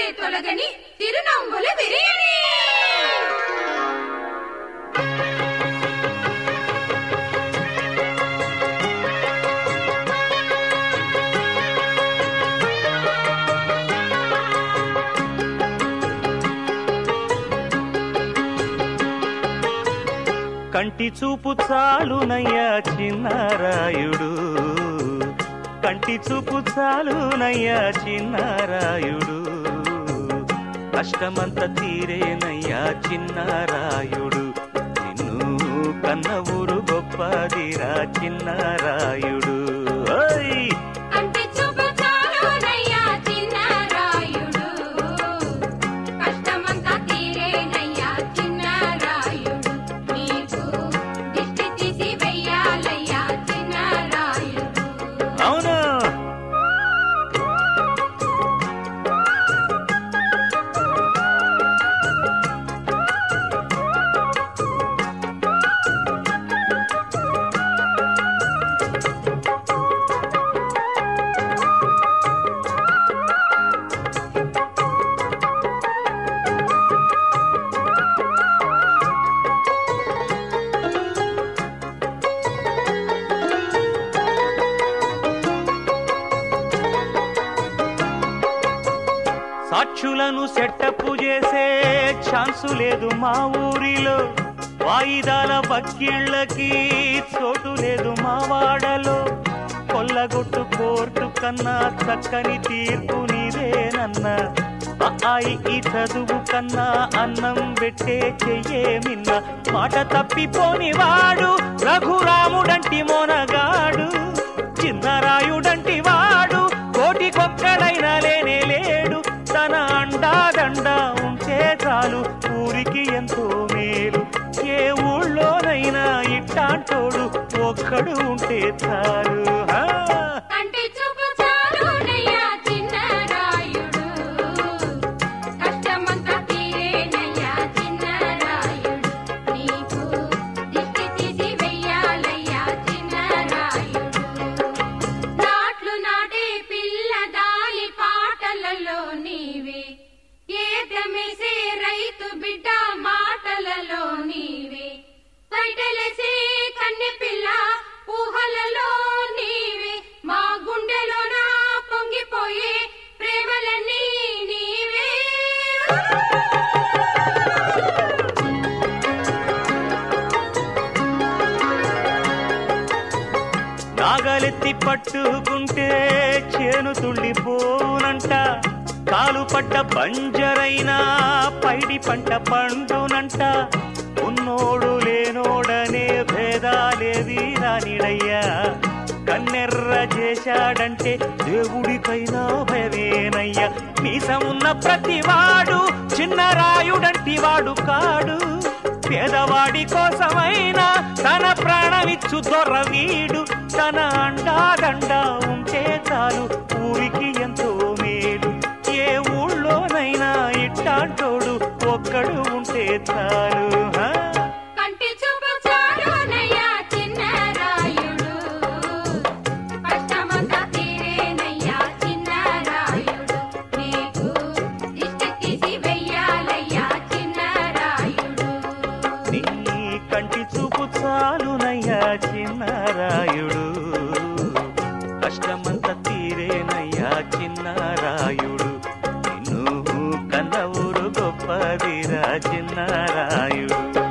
దిగులే తొలగని తిరునవ్వులు విరియని కంటి చూపు చాలునయ్యా చిన్నారాయుడు కంటి చూపు చాలునయ్యా చిన్నారాయుడు కష్టమంత తీరేనయ్యా చిన్నారాయుడు నిన్ను కన్న ఊరు గొప్పదిరా చిన్నారాయుడు ఓయ్! కంటి చూపు చాలునయ్యా చిన్నరాయుడు కష్టమంతా తీరేనయ్యా చిన్నరాయుడు నీకు దిష్టి తీసి వెయ్యాలయ్యా చిన్నరాయుడు అవును సాక్షులను సెట్టప్పు చేసే ఛాన్సు లేదు మా ఊరిలో వాయిదాల బక్కిళ్ళకి చోటు లేదు మా వాడలో కొల్లగొట్టు కోర్టు కన్నా చక్కని తీర్పు నీదేనన్నా అబ్బాయి ఈ చదువు కన్నా అన్నం పెట్టే చెయ్యే మిన్న మాట తప్పిపోని వాడు రఘురాముడంటి మోనగాడు చిన్నరాయుడంటి వాడు కోటి కొక్కడైనా లేనే లేడు తన అండాదండ ఉంటే చాలు ఊరికి ఎంతో మేలు ఏ ఊళ్ళోనైనా ఇట్టాంటోడు ఒక్కడు ఉంటే చాలు హా! కంటి చూపు చాలునయ్యా చిన్నరాయుడు కష్టమంతా తీరేనయ్యా చిన్నరాయుడు నీకు దిష్టి తీసి వెయ్యాలయ్యా చిన్నరాయుడు నాట్లు నాటే పిల్ల దాని పాటలలో నీవే ఏదమేసే రైతు బిడ్డ మాటలలో నీవే బయటలేసే కన్నె పిల్ల ఊహలలో నీవే మా గుండెలో నా పొంగిపోయే ప్రేమలన్నీ నీవే నాగలెత్తి పట్టుకుంటే చేను తుళ్ళిపోనంట కాలు పడ్డ బంజరైనా పైడి పంట పండునంట ఉన్నోడు లేనోడనే భేదాలేది రానిడయ్యా కన్నెర్ర చేశాడంటే దేవుడికైనా భయమేనయ్యా మీసమున్న ప్రతివాడు చిన్న రాయుడంటి వాడు కాడు పేదవాడి కోసమైనా తన ప్రాణమిచ్చు దొరవీడు తన అండాదండ ఉంటే చాలు ఊరికి ఎంతో మేలు ఏ ఊళ్ళోనైనా ఇట్టాంటోడు ఒక్కడు ఉంటే చాలు హా? కంటి చూపు చాలునయ్యా చిన్నరాయుడు కష్టమంతా తీరేనయ్యా చిన్నరాయుడు నీకు దిష్టి తీసి వెయ్యాలయ్యా చిన్నరాయుడు నీ కంటి చూపు చాలునయ్యా చిన్నరాయుడు కష్టమంత తీరేనయ్యా చిన్నరాయుడు నిన్ను కన్న ఊరు గొప్పదిరా చిన్నరాయుడు